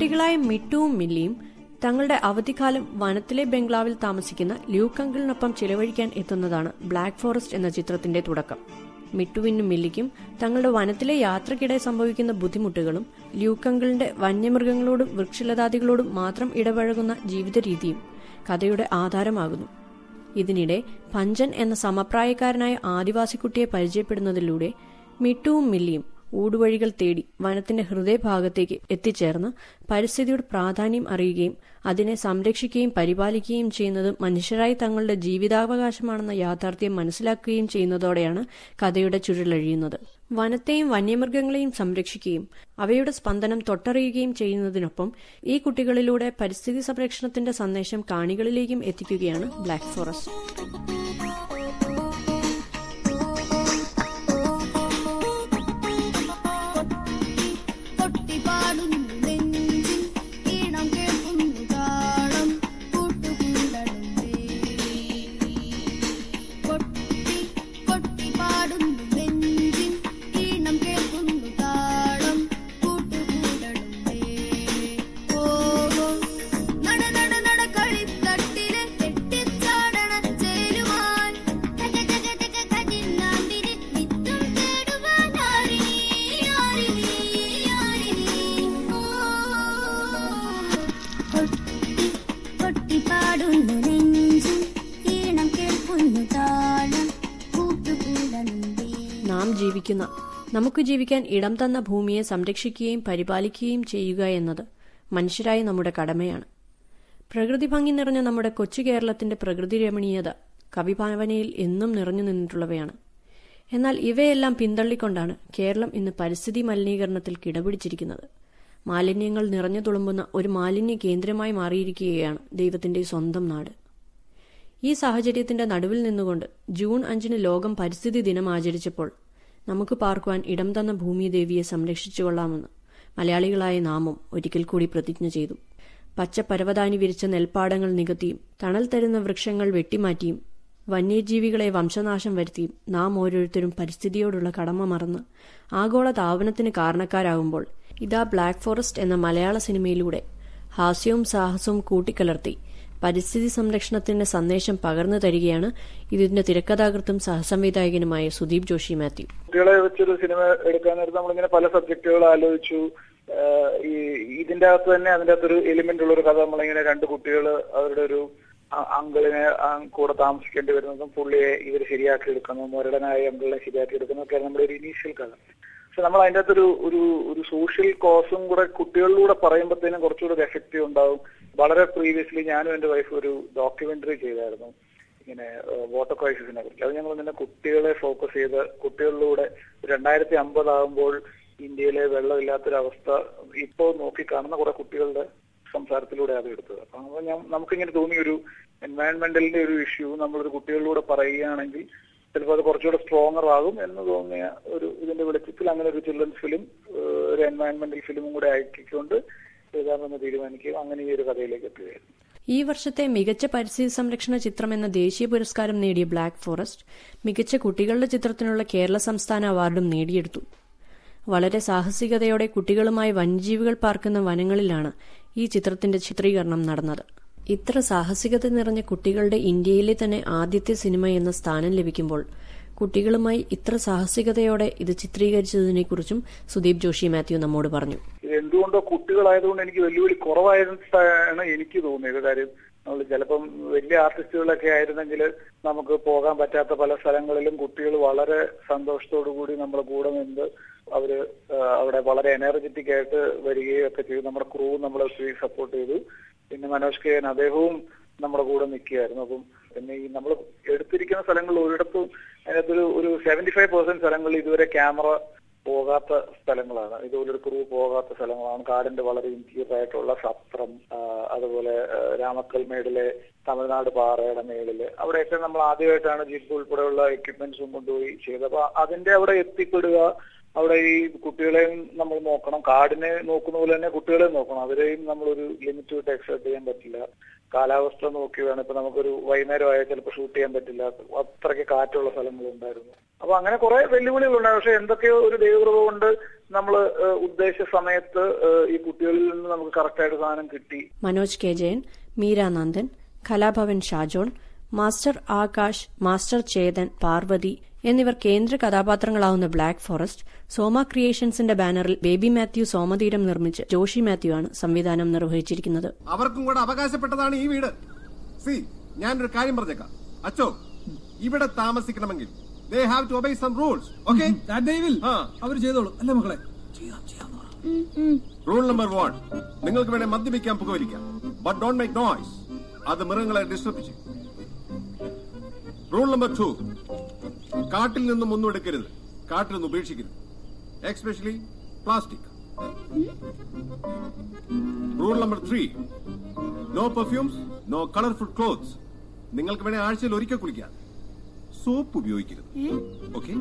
കുട്ടികളായ മിട്ടുവും മില്ലിയും തങ്ങളുടെ അവധിക്കാലം വനത്തിലെ ബംഗ്ലാവിൽ താമസിക്കുന്ന ലൂക്ക് അങ്കിളിനൊപ്പം ചിലവഴിക്കാൻ എത്തുന്നതാണ് ബ്ലാക്ക് ഫോറസ്റ്റ് എന്ന ചിത്രത്തിന്റെ തുടക്കം മിട്ടുവിനും മില്ലിക്കും തങ്ങളുടെ വനത്തിലെ യാത്രക്കിടെ സംഭവിക്കുന്ന ബുദ്ധിമുട്ടുകളും ലൂക്കങ്കിളിന്റെ വന്യമൃഗങ്ങളോടും വൃക്ഷലതാദികളോടും മാത്രം ഇടപഴകുന്ന ജീവിത രീതിയും കഥയുടെ ആധാരമാകുന്നു ഇതിനിടെ പഞ്ചൻ എന്ന സമപ്രായക്കാരനായ ആദിവാസിക്കുട്ടിയെ പരിചയപ്പെടുന്നതിലൂടെ മിട്ടുവും മില്ലിയും ഊടുവഴികൾ തേടി വനത്തിന്റെ ഹൃദയഭാഗത്തേക്ക് എത്തിച്ചേർന്ന് പരിസ്ഥിതിയുടെ പ്രാധാന്യം അറിയുകയും അതിനെ സംരക്ഷിക്കുകയും പരിപാലിക്കുകയും ചെയ്യുന്നത് മനുഷ്യരായി തങ്ങളുടെ ജീവിതാവകാശമാണെന്ന യാഥാർത്ഥ്യം മനസ്സിലാക്കുകയും ചെയ്യുന്നതോടെയാണ് കഥയുടെ ചുരുളഴിയുന്നത് വനത്തെയും വന്യമൃഗങ്ങളെയും സംരക്ഷിക്കുകയും അവയുടെ സ്പന്ദനം തൊട്ടറിയുകയും ചെയ്യുന്നതിനൊപ്പം ഈ കുട്ടികളിലൂടെ പരിസ്ഥിതി സംരക്ഷണത്തിന്റെ സന്ദേശം കാണികളിലേക്കും എത്തിക്കുകയാണ് ബ്ലാക്ക് ഫോറസ്റ്റ് കൊട്ടിപ്പാടുന്നു നെഞ്ചിൽ ഈണം കേൾക്കുന്നു താളം കൂട്ടുകൂടലുണ്ടേ കൊട്ടി കൊട്ടിപ്പാടുന്നു നെഞ്ചിൽ ഈണം കേൾക്കുന്നു താളം കൂട്ടുകൂടലുണ്ടേ ഓഹോ നട നട നട കളിത്തട്ടിലെ കെട്ടിച്ചാടണ ചേരുവാൻ തക തക തക കതിർനാമ്പിന് വിത്തും തേടുവാൻ ആരിനി ആരിനി ആരിനി ഓ കൊട്ടി കൊട്ടിപ്പാടുന്നു നെഞ്ചിൽ ഈണം കേൾക്കുന്നു താളം കൂട്ടുകൂടലുണ്ടേ നാം ജീവിക്കുന്ന നമുക്ക് ജീവിക്കാൻ ഇടം തന്ന ഭൂമിയെ സംരക്ഷിക്കുകയും പരിപാലിക്കുകയും ചെയ്യുക എന്നത് മനുഷ്യരായ നമ്മുടെ കടമയാണ് പ്രകൃതി ഭംഗി നിറഞ്ഞ നമ്മുടെ കൊച്ചു കേരളത്തിന്റെ പ്രകൃതി രമണീയത കവിഭാവനയിൽ എന്നും നിറഞ്ഞു നിന്നിട്ടുള്ളവയാണ് എന്നാൽ ഇവയെല്ലാം പിന്തള്ളിക്കൊണ്ടാണ് കേരളം ഇന്ന് പരിസ്ഥിതി മലിനീകരണത്തിൽ കിടപിടിച്ചിരിക്കുന്നത് മാലിന്യങ്ങൾ നിറഞ്ഞു തുളുമ്പുന്ന ഒരു മാലിന്യ കേന്ദ്രമായി മാറിയിരിക്കുകയാണ് ദൈവത്തിന്റെ സ്വന്തം നാട് ഈ സാഹചര്യത്തിന്റെ നടുവിൽ നിന്നുകൊണ്ട് ജൂൺ അഞ്ചിന് ലോകം പരിസ്ഥിതി ദിനം ആചരിച്ചപ്പോൾ നമുക്ക് പാർക്കുവാൻ ഇടം തന്ന ഭൂമിദേവിയെ സംരക്ഷിച്ചുകൊള്ളാമെന്ന് മലയാളികളായ നാമും ഒരിക്കൽ കൂടി പ്രതിജ്ഞ ചെയ്തു പച്ച പരവതാനി വിരിച്ച നെൽപ്പാടങ്ങൾ നികത്തിയും തണൽ തരുന്ന വൃക്ഷങ്ങൾ വെട്ടിമാറ്റിയും വന്യജീവികളെ വംശനാശം വരുത്തിയും നാം ഓരോരുത്തരും പരിസ്ഥിതിയോടുള്ള കടമ മറന്ന് ആഗോള താപനത്തിന് കാരണക്കാരാകുമ്പോൾ ഇതാ ബ്ലാക്ക് ഫോറസ്റ്റ് എന്ന മലയാള സിനിമയിലൂടെ ഹാസ്യവും സാഹസവും കൂട്ടിക്കലർത്തി പരിസ്ഥിതി സംരക്ഷണത്തിന്റെ സന്ദേശം പകർന്നു തരികയാണ് ഇതിന്റെ തിരക്കഥാകൃത്തും സഹസംവിധായകനുമായ സുദീപ് ജോഷി മാത്യു കുട്ടികളെ വെച്ചൊരു സിനിമ എടുക്കാൻ നേരത്ത് നമ്മളിങ്ങനെ പല സബ്ജക്റ്റുകൾ ആലോചിച്ചു ആഹ് ഈ ഇതിന്റെ അകത്ത് തന്നെ അതിന്റെ അകത്തൊരു എലിമെന്റ് ഉള്ള ഒരു കഥ നമ്മളിങ്ങനെ രണ്ട് കുട്ടികൾ അവരുടെ ഒരു അ- അങ്കിളിനെ ആ കൂടെ താമസിക്കേണ്ടി വരുന്നതും പുള്ളിയെ ഇവർ ശരിയാക്കി എടുക്കുന്നു മുരടനായ അങ്കിളിനെ ശരിയാക്കി എടുക്കുന്നതൊക്കെയാണ് നമ്മുടെ ഒരു ഇനീഷ്യൽ കഥ പക്ഷെ നമ്മൾ അതിന്റെ അകത്തൊരു ഒരു ഒരു സോഷ്യൽ കോസും കൂടെ കുട്ടികളിലൂടെ പറയുമ്പോഴത്തേനും കുറച്ചുകൂടെ ഒരു എഫക്റ്റീവ് ഉണ്ടാവും വളരെ പ്രീവിയസ്ലി ഞാനും എന്റെ വൈഫ് ഒരു ഡോക്യുമെന്ററി ചെയ്തായിരുന്നു ഇങ്ങനെ വാട്ടർ ക്രൈസിസിനെ കുറിച്ച് അത് ഞങ്ങൾ ഇങ്ങനെ കുട്ടികളെ ഫോക്കസ് ചെയ്ത് കുട്ടികളിലൂടെ രണ്ടായിരത്തി അമ്പതാകുമ്പോൾ ഇന്ത്യയിലെ വെള്ളമില്ലാത്തൊരവസ്ഥ ഇപ്പോൾ നോക്കി കാണുന്ന കുറെ കുട്ടികളുടെ സംസാരത്തിലൂടെ അത് എടുത്തത് അപ്പൊ അത് ഞാൻ നമുക്കിങ്ങനെ തോന്നിയ ഒരു എൻവയൺമെന്റലിന്റെ ഒരു ഇഷ്യൂ നമ്മളൊരു കുട്ടികളിലൂടെ പറയുകയാണെങ്കിൽ ചിലപ്പോൾ അത് കുറച്ചുകൂടെ സ്ട്രോങ്ങർ ആകും എന്ന് തോന്നിയ ഒരു ഇതിന്റെ വെളിച്ചത്തിൽ അങ്ങനെ ഒരു ചിൽഡ്രൻസ് ഫിലിം ഒരു എൻവയൺമെന്റൽ ഫിലിമും കൂടെ ആക്കിക്കൊണ്ട് എഴുതാമെന്ന് തീരുമാനിക്കുകയും അങ്ങനെ ഈ ഒരു കഥയിലേക്ക് എത്തുകയായിരുന്നു ഈ വർഷത്തെ മികച്ച പരിസ്ഥിതി സംരക്ഷണ ചിത്രം എന്ന ദേശീയ പുരസ്കാരം നേടിയ ബ്ലാക്ക് ഫോറസ്റ്റ് മികച്ച കുട്ടികളുടെ ചിത്രത്തിനുള്ള കേരള സംസ്ഥാന അവാർഡും നേടിയെടുത്തു വളരെ സാഹസികതയോടെ കുട്ടികളുമായി വന്യജീവികൾ പാർക്കുന്ന വനങ്ങളിലാണ് ഈ ചിത്രത്തിന്റെ ചിത്രീകരണം നടന്നത് ഇത്ര സാഹസികത നിറഞ്ഞ കുട്ടികളുടെ ഇന്ത്യയിലെ തന്നെ ആദ്യത്തെ സിനിമ എന്ന സ്ഥാനം ലഭിക്കുമ്പോൾ കുട്ടികളുമായി ഇത്ര സാഹസികതയോടെ ഇത് ചിത്രീകരിച്ചതിനെക്കുറിച്ചും സുദീപ് ജോഷി മാത്യു നമ്മോട് പറഞ്ഞു ഇത് എന്തുകൊണ്ടോ കുട്ടികളായതുകൊണ്ട് എനിക്ക് വെല്ലുവിളി കുറവായിട്ടാണ് എനിക്ക് തോന്നിയത് കാര്യം നമ്മൾ ചിലപ്പം വലിയ ആർട്ടിസ്റ്റുകളൊക്കെ ആയിരുന്നെങ്കിൽ നമുക്ക് പോകാൻ പറ്റാത്ത പല സ്ഥലങ്ങളിലും കുട്ടികൾ വളരെ സന്തോഷത്തോടു കൂടി നമ്മുടെ കൂടെ നിന്ന് അവര് ആ, അവിടെ വളരെ എനർജറ്റിക് ആയിട്ട് വരികയും ഒക്കെ ചെയ്തു നമ്മുടെ ക്രൂ നമ്മളെ ഒത്തിരി സപ്പോർട്ട് ചെയ്തു പിന്നെ മനോജ് കെ എൻ അദ്ദേഹവും നമ്മുടെ കൂടെ നിൽക്കുകയായിരുന്നു അപ്പം പിന്നെ ഈ നമ്മൾ എടുത്തിരിക്കുന്ന സ്ഥലങ്ങളിൽ ഒരിടത്തും അതിനകത്തൊരു ഒരു സെവന്റി ഫൈവ് പെർസെന്റ് സ്ഥലങ്ങളിൽ ഇതുവരെ ക്യാമറ പോകാത്ത സ്ഥലങ്ങളാണ് ഇതുപോലെ ഒരു ക്രൂ പോകാത്ത സ്ഥലങ്ങളാണ് കാടിന്റെ വളരെ ഇന്റീരിയർ ആയിട്ടുള്ള സത്രം ആ, അതുപോലെ ആ, രാമക്കൽമേടിലെ തമിഴ്നാട് പാറയുടെ മേളില് അവിടെയൊക്കെ നമ്മൾ ആദ്യമായിട്ടാണ് ജീപ്പ് ഉൾപ്പെടെയുള്ള എക്യുപ്മെന്റ്സും കൊണ്ടുപോയി ചെയ്തത് അപ്പൊ അതിന്റെ അവിടെ എത്തിപ്പെടുക അവിടെ ഈ കുട്ടികളെയും നമ്മൾ നോക്കണം കാടിനെ നോക്കുന്ന പോലെ തന്നെ കുട്ടികളെയും നോക്കണം അവരെയും നമ്മളൊരു ലിമിറ്റ് വിട്ട് എക്സെപ്റ്റ് ചെയ്യാൻ പറ്റില്ല കാലാവസ്ഥ നോക്കി വേണം ഇപ്പൊ നമുക്കൊരു വൈകുന്നേരം ആയാൽ ചിലപ്പോൾ ഷൂട്ട് ചെയ്യാൻ പറ്റില്ല അത്രയ്ക്ക് കാറ്റുള്ള സ്ഥലങ്ങളുണ്ടായിരുന്നു അപ്പൊ അങ്ങനെ കുറെ വെല്ലുവിളികളുണ്ടായി പക്ഷെ എന്തൊക്കെയോ ഒരു ദൈവകൃപ കൊണ്ട് നമ്മൾ ഉദ്ദേശിച്ച സമയത്ത് ഏഹ്, ഈ കുട്ടികളിൽ നിന്ന് നമുക്ക് കറക്റ്റായിട്ട് സാധനം കിട്ടി Manoj K Jayan Meera Nandan Kalabhavan Shajon master Akash master Chethan Parvathy എന്നിവർ കേന്ദ്ര കഥാപാത്രങ്ങളാവുന്ന ബ്ലാക്ക് ഫോറസ്റ്റ് സോമ ക്രിയേഷൻസിന്റെ ബാനറിൽ ബേബി മാത്യു സോമതീരം നിർമ്മിച്ച് ജോഷി മാത്യു ആണ് സംവിധാനം നിർവഹിച്ചിരിക്കുന്നത് അവർക്കും കൂടെ അവകാശപ്പെട്ടതാണ് ഈ വീട് സി ഞാനൊരു കാര്യം പറഞ്ഞേക്കാം അച്ചോ ഇവിടെ താമസിക്കണമെങ്കിൽ they have to obey some rules okay ആ. അവർ ചെയ്തോളൂ അല്ലേ മക്കളെ റൂൾ നമ്പർ വൺ നിങ്ങൾക്ക് വേണേ മദ്യപിക്കാൻ പുകവലിക്കാം ബട്ട് ഡോണ്ട് മേക്ക് നോയ്സ് അത് മൃഗങ്ങളെ ഡിസ്റ്റർബ് ചെയ്യും റൂൾ നമ്പർ ടു കാട്ടിൽ നിന്നും ഒന്നും എടുക്കരുത് കാട്ടിൽ നിന്ന് ഉപേക്ഷിക്കരുത് especially plastic rule number three no perfumes no colourful clothes നിങ്ങൾക്ക് വേണേ ആഴ്ചയിൽ ഒരിക്കൽ കുളിക്കാം സോപ്പ് ഉപയോഗിക്കരുത് ഓക്കെ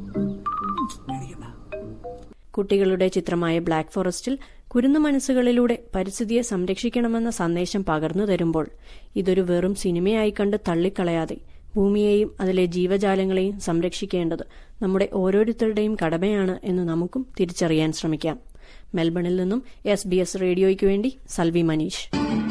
കുട്ടികളുടെ ചിത്രമായ ബ്ലാക്ക് ഫോറസ്റ്റിൽ കുരുന്നു മനസ്സുകളിലൂടെ പരിസ്ഥിതിയെ സംരക്ഷിക്കണമെന്ന സന്ദേശം പകർന്നു തരുമ്പോൾ ഇതൊരു വെറും സിനിമയായി കണ്ട് തള്ളിക്കളയാതെ ഭൂമിയെയും അതിലെ ജീവജാലങ്ങളെയും സംരക്ഷിക്കേണ്ടത് നമ്മുടെ ഓരോരുത്തരുടെയും കടമയാണ് എന്ന് നമുക്കും തിരിച്ചറിയാൻ ശ്രമിക്കാം മെൽബണിൽ നിന്നും എസ് ബി എസ് റേഡിയോയ്ക്ക് വേണ്ടി സൽവി മനീഷ്